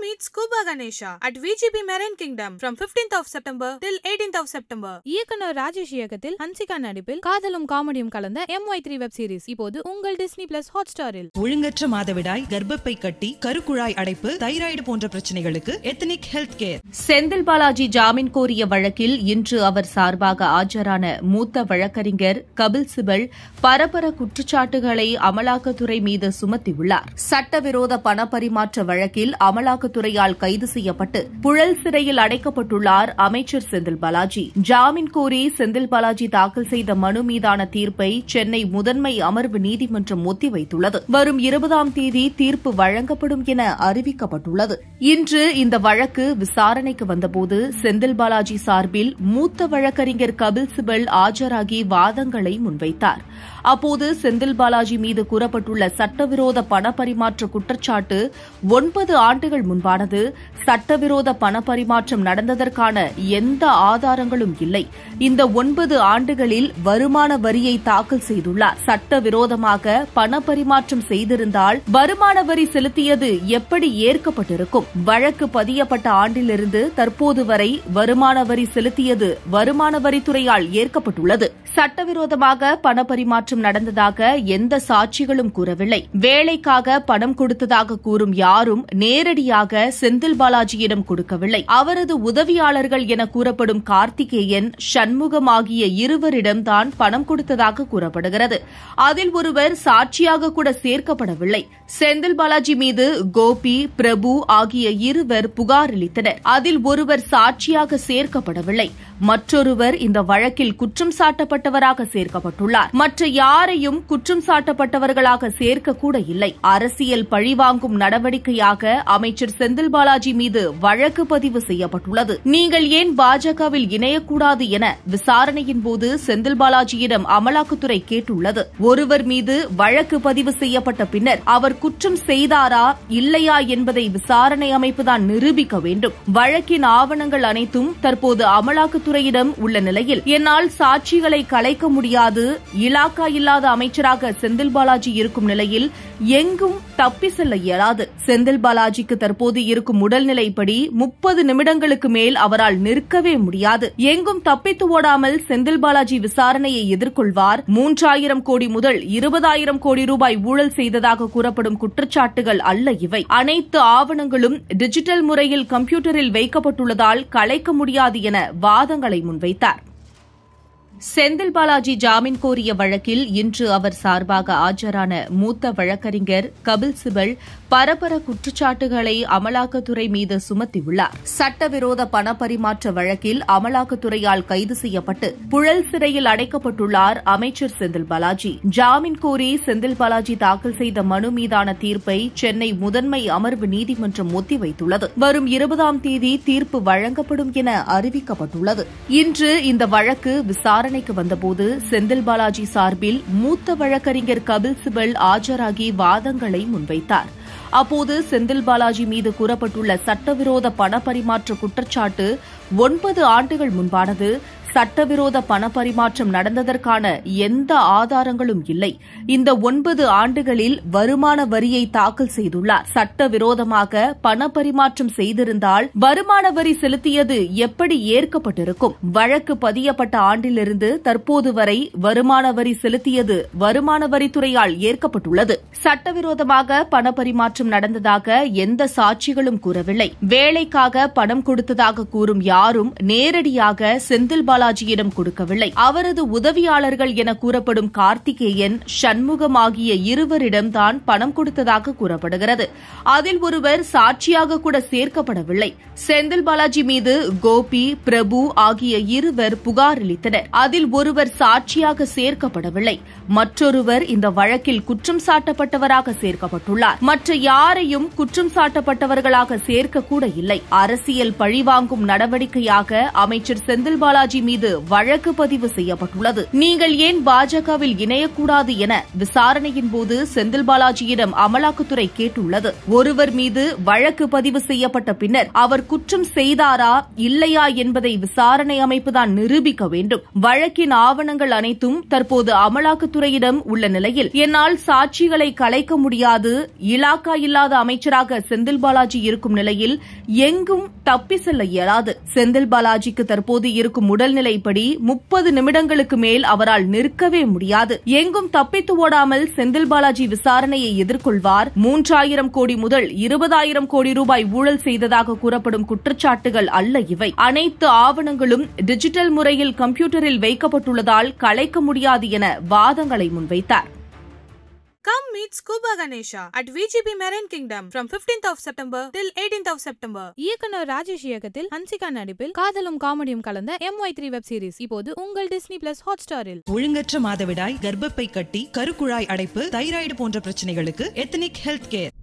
meet Scuba Ganesha at VGP Marine Kingdom from 15th of September till 18th of September. இயக்குனர் ராஜேஷ் இயக்கத்தில் ஹன்சிகா நடிப்பில் காதலும் காமெடியும் கலந்த M Y three web series இப்போது உங்கள் டிஸ்னி பிளஸ் ஹாட் ஸ்டாரில் ஒழுங்கற்ற மாதவிடாய் கர்ப்பப்பை கட்டி கருக்குழாய் அடைப்பு தைராய்டு போன்ற பிரச்சனைகளுக்கு ethnic health care Senthil Balaji ஜாமீன் கோரிய வழக்கில் இன்று அவர் சார்பாக ஆஜரான மூத்த வழக்கறிஞர் கபில் சிபல் பரபர குற்றச்சாட்டுகளை அமலாக்கத்துறை மீது சுமத்தியுள்ளார் சட்டவிரோத பணப்பரிமாற்ற வழக்கில் அமலாக்கத்துறையால் கைது செய்யப்பட்டு புழல் சிறையில் அடைக்கப்பட்டுள்ளார் அமைச்சர் செந்தில் பாலாஜி ஜாமீன் கோரி செந்தில் பாலாஜி தாக்கல் செய்த மனு மீதான தீர்ப்பை சென்னை முதன்மை அமர்வு நீதிமன்றம் ஒத்திவைத்துள்ளது வரும் இருபதாம் தேதி தீர்ப்பு வழங்கப்படும் என அறிவிக்கப்பட்டுள்ளது இன்று இந்த வழக்கு விசாரணைக்கு வந்தபோது செந்தில் பாலாஜி சார்பில் மூத்த வழக்கறிஞர் கபில் சிபல் ஆஜராகி வாதங்களை முன்வைத்தார் அப்போது செந்தில் பாலாஜி மீது கூறப்பட்டுள்ள சட்டவிரோத பணப்பரிமாற்ற குற்றச்சாட்டு ஒன்பது ஆண்டுகள் முன்பானது சட்டவிரோத பணப்பரிமாற்றம் நடந்ததற்கான எந்த ஆதாரங்களும் இல்லை இந்த ஒன்பது ஆண்டுகளில் வருமான வரியை தாக்கல் செய்துள்ளார் சட்டவிரோதமாக பணப்பரிமாற்றம் செய்திருந்தால் வருமான வரி செலுத்தியது எப்படி ஏற்கப்பட்டிருக்கும் வழக்கு பதியப்பட்ட ஆண்டிலிருந்து தற்போது வரை வருமான வரி செலுத்தியது வருமான வரித்துறையால் ஏற்கப்பட்டுள்ளது சட்டவிரோதமாக பணப்பரிமாற்றம் நடந்ததாக எந்த சாட்சிகளும் கூறவில்லை வேலைக்காக பணம் கொடுத்ததாக கூறும் யாரும் நேரடியாக செந்தில் பாலாஜியிடம் கொடுக்கவில்லை அவரது உதவியாளர்கள் என கூறப்படும் கார்த்திகேயன் சண்முகம் ஆகிய இருவரிடம்தான் பணம் கொடுத்ததாக கூறப்படுகிறது அதில் ஒருவர் சாட்சியாக கூட சேர்க்கப்படவில்லை செந்தில் பாலாஜி மீது கோபி பிரபு ஆகிய இருவர் புகார் அளித்தனர் அதில் ஒருவர் சாட்சியாக சேர்க்கப்படவில்லை மற்றொருவர் இந்த வழக்கில் குற்றம் சாட்டப்பட்டவராக சேர்க்கப்பட்டுள்ளார் மற்ற யாரையும் குற்றம் சாட்டப்பட்டவர்களாக சேர்க்க கூட இல்லை அரசியல் பழிவாங்கும் நடவடிக்கையாக அமைச்சர் செந்தில் பாலாஜி மீது வழக்கு பதிவு செய்யப்பட்டுள்ளது நீங்கள் ஏன் பாஜகவில் இணையக்கூடாது என விசாரணையின் போது செந்தில் பாலாஜியிடம் அமலாக்கத்துறை கேட்டுள்ளது ஒருவர் மீது வழக்கு பதிவு செய்யப்பட்ட பின்னர் அவர் குற்றம் செய்தாரா இல்லையா என்பதை விசாரணை அமைப்புதான் நிரூபிக்க வேண்டும் வழக்கின் ஆவணங்கள் அனைத்தும் தற்போது அமலாக்கத்துறையிடம் உள்ள நிலையில் என்னால் சாட்சிகளை கலைக்க முடியாது இலாக்கா இல்லாத அமைச்சராக செந்தில் பாலாஜி இருக்கும் நிலையில் எங்கும் தப்பி செல்ல இயலாது செந்தில் பாலாஜிக்கு தற்போது இருக்கும் உடல்நிலைப்படி முப்பது நிமிடங்களுக்கு மேல் அவரால் நிற்கவே முடியாது எங்கும் தப்பித்து ஓடாமல் செந்தில் பாலாஜி விசாரணையை எதிர்கொள்வார் மூன்றாயிரம் கோடி முதல் இருபதாயிரம் கோடி ரூபாய் ஊழல் செய்ததாக கூறப்படும் குற்றச்சாட்டுகள் அல்ல இவை அனைத்து ஆவணங்களும் டிஜிட்டல் முறையில் கம்ப்யூட்டரில் வைக்கப்பட்டுள்ளதால் கலைக்க முடியாது என வாதங்களை முன்வைத்தார் செந்தில் பாலாஜி ஜாமீன் கோரிய வழக்கில் இன்று அவர் சார்பாக ஆஜரான மூத்த வழக்கறிஞர் கபில் சிபல் பரபர குற்றச்சாட்டுகளை அமலாக்கத்துறை மீது சுமத்தியுள்ளார் சட்டவிரோத பணப்பரிமாற்ற வழக்கில் அமலாக்கத்துறையால் கைது செய்யப்பட்டு புழல் சிறையில் அடைக்கப்பட்டுள்ளார் அமைச்சர் செந்தில் பாலாஜி ஜாமீன் கோரி செந்தில் பாலாஜி தாக்கல் செய்த மனு மீதான தீர்ப்பை சென்னை முதன்மை அமர்வு நீதிமன்றம் ஒத்திவைத்துள்ளது வரும் இருபதாம் தேதி தீர்ப்பு வழங்கப்படும் என அறிவிக்கப்பட்டுள்ளது இன்று இந்த வழக்கு விசாரணைக்கு வந்தபோது செந்தில் பாலாஜி சார்பில் மூத்த வழக்கறிஞர் கபில் சிபல் ஆஜராகி வாதங்களை முன்வைத்தார் அப்போது செந்தில் பாலாஜி மீது கூறப்பட்டுள்ள சட்டவிரோத பணப்பரிமாற்ற குற்றச்சாட்டு ஒன்பது ஆண்டுகள் முன்பானது சட்டவிரோத பணப்பரிமாற்றம் நடந்ததற்கான எந்த ஆதாரங்களும் இல்லை இந்த ஒன்பது ஆண்டுகளில் வருமான வரியை தாக்கல் செய்துள்ளார் சட்டவிரோதமாக பணப்பரிமாற்றம் செய்திருந்தால் வருமான வரி செலுத்தியது எப்படி ஏற்கப்பட்டிருக்கும் வழக்கு பதியப்பட்ட ஆண்டிலிருந்து தற்போது வரை வருமான வரி செலுத்தியது வருமான வரித்துறையால் ஏற்கப்பட்டுள்ளது சட்டவிரோதமாக பணப்பரிமாற்றம் நடந்ததாக எந்த சாட்சிகளும் கூறவில்லை வேலைக்காக பணம் கொடுத்ததாக கூறும் யாரும் நேரடியாக செந்தில் பாலாஜியிடம் கொடுக்கவில்லை அவரது உதவியாளர்கள் என கூறப்படும் கார்த்திகேயன் சண்முகம் ஆகிய இருவரிடம்தான் பணம் கொடுத்ததாக கூறப்படுகிறது அதில் ஒருவர் சாட்சியாக கூட சேர்க்கப்படவில்லை செந்தில் பாலாஜி மீது கோபி பிரபு ஆகிய இருவர் புகார் அளித்தனர் அதில் ஒருவர் சாட்சியாக சேர்க்கப்படவில்லை மற்றொருவர் இந்த வழக்கில் குற்றம் சாட்டப்பட்டவராக சேர்க்கப்பட்டுள்ளார் மற்ற யாரையும் குற்றம் சாட்டப்பட்டவர்களாக சேர்க்க கூட இல்லை அரசியல் பழிவாங்கும் நடவடிக்கையாக அமைச்சர் செந்தில் பாலாஜி மீது வழக்கு பதிவு செய்யப்பட்டுள்ளது நீங்கள் ஏன் பாஜகவில் இணையக்கூடாது என விசாரணையின் போது செந்தில் பாலாஜியிடம் அமலாக்கத்துறை கேட்டுள்ளது ஒருவர் மீது வழக்கு பதிவு செய்யப்பட்ட பின்னர் அவர் குற்றம் செய்தாரா இல்லையா என்பதை விசாரணை அமைப்புதான் நிரூபிக்க வேண்டும் வழக்கின் ஆவணங்கள் அனைத்தும் தற்போது அமலாக்கத்துறையிடம் உள்ள நிலையில் என்னால் சாட்சிகளை கலைக்க முடியாது இலாக்கா இல்லாத அமைச்சராக செந்தில் பாலாஜி இருக்கும் நிலையில் எங்கும் தப்பி செல்ல இயலாது செந்தில் பாலாஜிக்கு தற்போது இருக்கும் உடல்நிலைப்படி முப்பது நிமிடங்களுக்கு மேல் அவரால் நிற்கவே முடியாது எங்கும் தப்பித்து ஓடாமல் செந்தில் பாலாஜி விசாரணையை எதிர்கொள்வார் மூன்றாயிரம் கோடி முதல் இருபதாயிரம் கோடி ரூபாய் ஊழல் செய்ததாக கூறப்படும் குற்றச்சாட்டுகள் அல்ல இவை அனைத்து ஆவணங்களும் டிஜிட்டல் முறையில் கம்ப்யூட்டரில் வைக்கப்பட்டுள்ளதால் கலைக்க முடியாது என வாதங்களை முன்வைத்தார் Come meet Scuba Ganesha at VGP Marine Kingdom from 15th of September till 18th of September. இயக்குனர் ராஜேஷ் இயக்கத்தில் ஹன்சிகா நடிப்பில் காதலும் காமெடியும் கலந்த எம்ஒய் த்ரீ வெப் சீரிஸ் இப்போது உங்கள் டிஸ்னி பிளஸ் ஹாட் ஸ்டாரில் ஒழுங்கற்ற மாதவிடாய் கர்ப்பப்பை கட்டி கருக்குழாய் அடைப்பு தைராய்டு போன்ற பிரச்சனைகளுக்கு எத்தனிக் ஹெல்த் கேர்